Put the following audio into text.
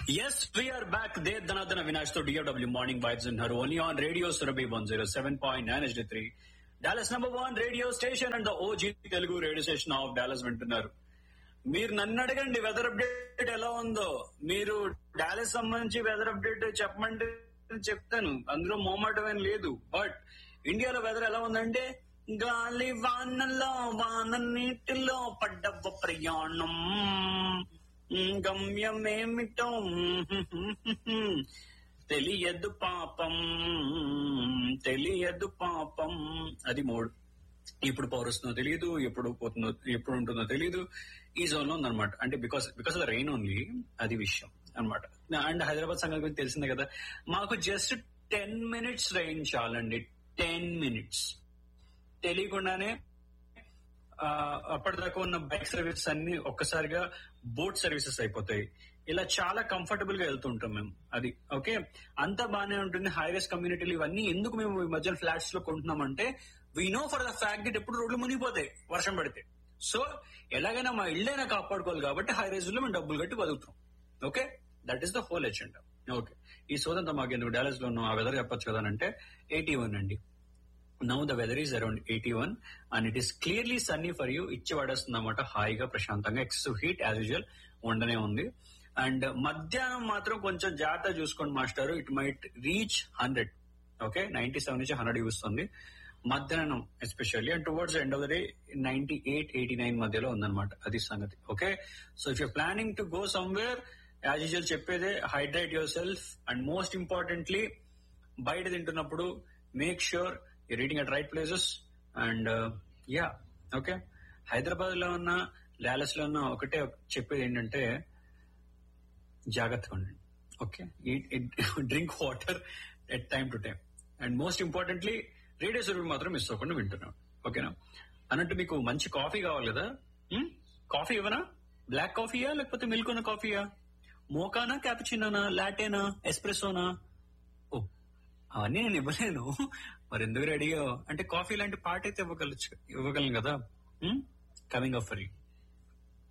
Yes, we are back. There, Dhanadana Vinash to DFW Morning Vibes in her only on Radio Surabhi 107.9 HD3. Dallas number one radio station and the OG Telugu radio station of Dallas వింటున్నారు మీరు నన్ను అడగండి weather update ఎలా ఉందో మీరు Dallas సంబంధించి weather update చెప్పమంటే చెప్తాను అందులో మోమాటం ఏం లేదు బట్ ఇండియాలో వెదర్ ఎలా ఉందంటే గాలి వానలో వాన నీటిలో పడ్డవ ప్రయాణం ఉమ్, గమ్యమేమిటో తెలియదు పాపం తెలియదు పాపం అది మోడ్ ఎప్పుడు పవర్ వస్తుందో తెలియదు ఎప్పుడు పోతుందో ఎప్పుడు ఉంటుందో తెలియదు ఈ జోన్ లో ఉందన్నమాట అంటే because because of the rain only అది విషయం అన్నమాట అండ్ హైదరాబాద్ సంగతి గురించి తెలిసిందే కదా మాకు జస్ట్ టెన్ మినిట్స్ రెయిన్ చాలండి టెన్ మినిట్స్ తెలియకుండానే ఆ, అప్పటిదాకా ఉన్న బైక్ సర్వీసెస్ అన్ని ఒక్కసారిగా బోట్ సర్వీసెస్ అయిపోతాయి ఇలా చాలా కంఫర్టబుల్ గా వెళ్తుంటాం మేము అది ఓకే అంతా బానే ఉంటుంది హైవేస్ కమ్యూనిటీలు ఇవన్నీ ఎందుకు మేము ఈ మధ్య ఫ్లాట్స్ లో కొంటున్నామంటే we know for the fact that ఎప్పుడు రోడ్లు మునిగిపోతాయి వర్షం పడితే సో ఎలాగైనా మా ఇళ్ళైనా కాపాడుకోవాలి కాబట్టి హై రైజ్ లో మేము డబ్బులు కట్టి బతుకుతాం okay that is the whole agenda okay ఈ సోదంతా మాకు ఎందుకు డాలస్ లో ఉన్న ఆ వెదర్ చెప్పొచ్చు కదా అంటే ఎయిటీ వన్ అండి now the weather is around eighty one and it is clearly sunny for you ఇచ్చి పడేస్తుంది అనమాట హాయిగా ప్రశాంతంగా ఎక్సెసివ్ హీట్ యాజ్ యూజువల్ ఉండనే ఉంది అండ్ మధ్యాహ్నం మాత్రం కొంచెం జాగ్రత్త చూసుకోండి master it might reach hundred okay ninety seven నుంచి హండ్రెడ్ చూస్తుంది మధ్యాహ్నం especially and towards end of the day ninety eight eighty nine మధ్యలో ఉందన్నమాట అది సంగతి okay so if you planning to go somewhere as usual చెప్పేదే hydrate yourself and most importantly బయట తింటున్నప్పుడు make sure you reading at right places and yeah okay Hyderabad లో ఉన్న Dallas లో ఉన్న ఒకటే చెప్పేది ఏంటంటే జాగ్రత్తగా ఉండండి okay drink water at time to time and most importantly radio సర్వీ మాత్రం మిస్ అవ్వకుండా వింటున్నాం ఓకేనా అన్నట్టు మీకు మంచి కాఫీ కావాలి కదా హ్మ్? కాఫీ ఇవ్వనా బ్లాక్ కాఫీయా లేకపోతే మిల్క్ ఉన్న కాఫీయా మోకానా క్యాపుచినోనా లాటేనా ఎస్ప్రెసోనా ఓ అవన్నీ నేను ఇవ్వలేను మరి ఎందుకు రెడీగా అంటే కాఫీ లాంటి పాట అయితే ఇవ్వగలచ్చు ఇవ్వగలను కదా కమింగ్ అప్ ఫర్ యూ